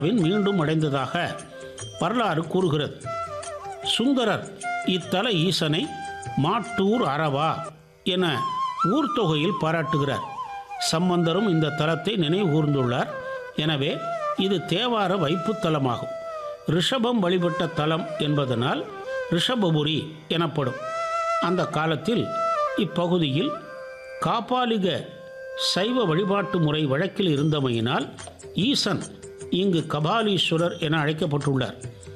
மீண்டும் அடைந்ததாக வரலாறு கூறுகிறது சுந்தரர் இத்தல ஈசனை மாட்டூர் அரவா என ஊர்த்தொகையில் பாராட்டுகிறார் சம்பந்தரும் இந்த தலத்தை நினைவுகூர்ந்துள்ளார் எனவே இது தேவார வைப்புத் தலமாகும் ரிஷபம் வழிபட்ட தலம் என்பதனால் ரிஷபபுரி எனப்படும் அந்த காலத்தில் இப்பகுதியில் காபாலிக சைவ வழிபாட்டு முறை வழக்கில் இருந்தமையினால் ஈசன் இங்கு கபாலீஸ்வரர் என அழைக்கப்பட்டுள்ளார்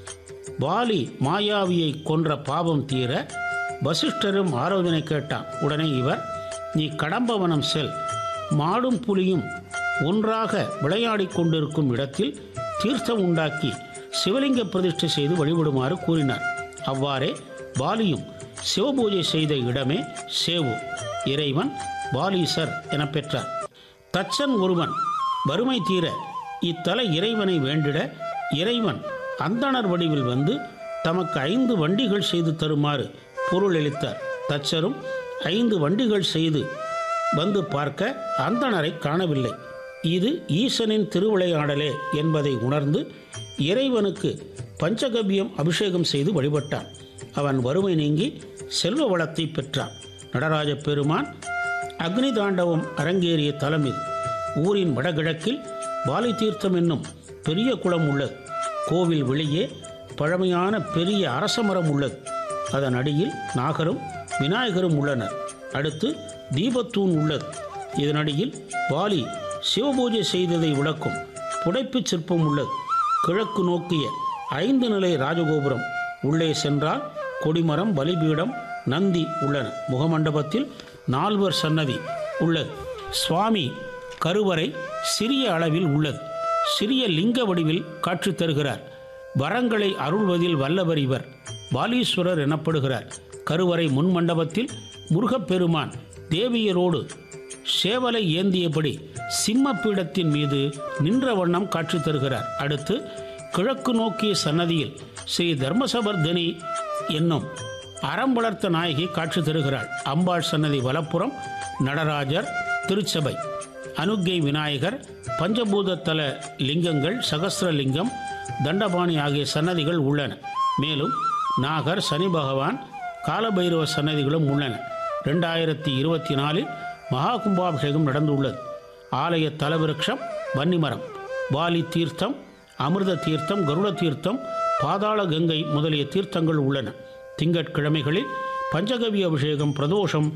வாலி மாயாவியை கொன்ற பாவம் தீர வசிஷ்டரும் ஆலோசனை கேட்டான் உடனே இவர் நீ கடம்பவனம் செல் மாடும் புலியும் ஒன்றாக விளையாடிக் கொண்டிருக்கும் இடத்தில் தீர்த்தம் உண்டாக்கி சிவலிங்க பிரதிஷ்டை செய்து வழிபடுமாறு கூறினார் அவ்வாறே பாலியும் சிவபூஜை செய்த இடமே சேவு இறைவன் பாலீசர் என பெற்றார் தச்சன் ஒருவன் வறுமை தீர இத்தல இறைவனை வேண்டிட இறைவன் அந்தணர் வடிவில் வந்து தமக்கு ஐந்து வண்டிகள் செய்து தருமாறு பொருள் அளித்தார் தச்சரும் ஐந்து வண்டிகள் செய்து வந்து பார்க்க அந்தணரை காணவில்லை இது ஈசனின் திருவிளையாடலே என்பதை உணர்ந்து இறைவனுக்கு பஞ்சகவ்யம் அபிஷேகம் செய்து வழிபட்டான் அவன் வறுமை நீங்கி செல்வ வளத்தை பெற்றான் நடராஜ பெருமான் அக்னி தாண்டவம் அரங்கேறிய தலம் இது ஊரின் வடகிழக்கில் வாலி தீர்த்தம் என்னும் பெரிய குளம் உள்ளது கோவில் வெளியே பழமையான பெரிய அரசமரம் உள்ளது அதன் அடியில் நாகரும் விநாயகரும் உள்ளனர் அடுத்து தீபத்தூண் உள்ளது இதனடியில் வாலி சிவபூஜை செய்ததை விளக்கும் புடைப்புச் சிற்பம் உள்ளது கிழக்கு நோக்கிய ஐந்து நிலை ராஜகோபுரம் உள்ளே சென்றால் கொடிமரம் பலிபீடம் நந்தி உள்ளன முகமண்டபத்தில் நால்வர் சன்னதி உள்ளது சுவாமி கருவறை சிறிய அளவில் உள்ளது சிறிய லிங்க வடிவில் காட்சி தருகிறார் வரங்களை அருள்வதில் வல்லவர் இவர் பாலீஸ்வரர் எனப்படுகிறார் கருவறை முன்மண்டபத்தில் முருகப்பெருமான் தேவியரோடு சேவலை ஏந்தியபடி சிம்ம பீடத்தின் மீது நின்ற வண்ணம் காட்சி தருகிறார் அடுத்து கிழக்கு நோக்கிய சன்னதியில் ஸ்ரீ தர்மசபர்தனி என்னும் அறம் வளர்த்த நாயகி காட்சி தருகிறாள் அம்பாள் சன்னதி வலப்புறம் நடராஜர் திருச்சபை அனுக்கை விநாயகர் பஞ்சபூதத்தல லிங்கங்கள் சகஸ்ரலிங்கம் தண்டபாணி ஆகிய சன்னதிகள் உள்ளன மேலும் நாகர் சனி பகவான் காலபைரவ சன்னதிகளும் உள்ளன ரெண்டாயிரத்தி இருபத்தி நாலில் மகா கும்பாபிஷேகம் நடந்துள்ளது ஆலய தலவிருட்சம் வன்னிமரம் வாலி தீர்த்தம் அமிர்த தீர்த்தம் கருட தீர்த்தம் பாதாள கங்கை முதலிய தீர்த்தங்கள் உள்ளன திங்கட்கிழமைகளில் பஞ்சகவி அபிஷேகம் பிரதோஷம்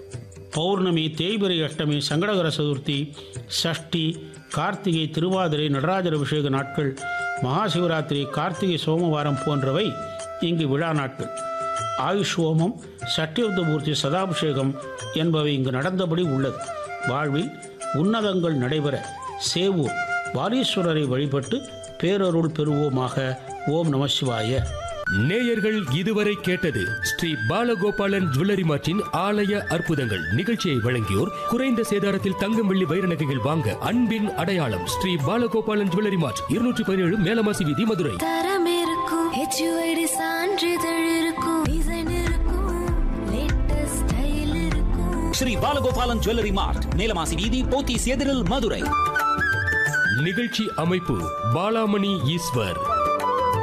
பௌர்ணமி தேய்பிரை அஷ்டமி சங்கடகர சதுர்த்தி சஷ்டி கார்த்திகை திருவாதிரை நடராஜர் அபிஷேக நாட்கள் மகாசிவராத்திரி கார்த்திகை சோமவாரம் போன்றவை இங்கு விழா நாட்கள் ஆயுஷ் ஹோமம் சட்டியுத்தபூர்த்தி சதாபிஷேகம் என்பவை இங்கு நடந்தபடி உள்ளது வாழ்வில் உன்னதங்கள் நடைபெற சேவூர் வாலீஸ்வரரை வழிபட்டு பேரருள் பெறுவோமாக ஓம் நம சிவாய நேயர்கள் இதுவரை கேட்டது ஸ்ரீ பாலகோபாலன் ஜுவல்லரி மார்ட்டின் ஆலய அற்புதங்கள் நிகழ்ச்சியை வழங்கியோர் குறைந்த சேதாரத்தில் தங்கம் வெள்ளி வைர நகைகள் வாங்க அன்பின் அடையாளம் ஸ்ரீ பாலகோபாலன் ஜுவல்லரி மார்ட் இருநூற்றி பதினேழு மேலமாசி வீதி மதுரை தரம் இருக்கும் ஹெச்யூஐடி சான்றிதழ் இருக்கும் டிசைன் இருக்கும் லேட்டஸ்ட் ஸ்டைல் இருக்கும் ஸ்ரீ பாலகோபாலன் ஜுவல்லரி மார்ட் மேலமாசி வீதி போத்தீஸ் எதிரில் மதுரை நிகழ்ச்சி அமைப்பு பாலாமணி ஈஸ்வர்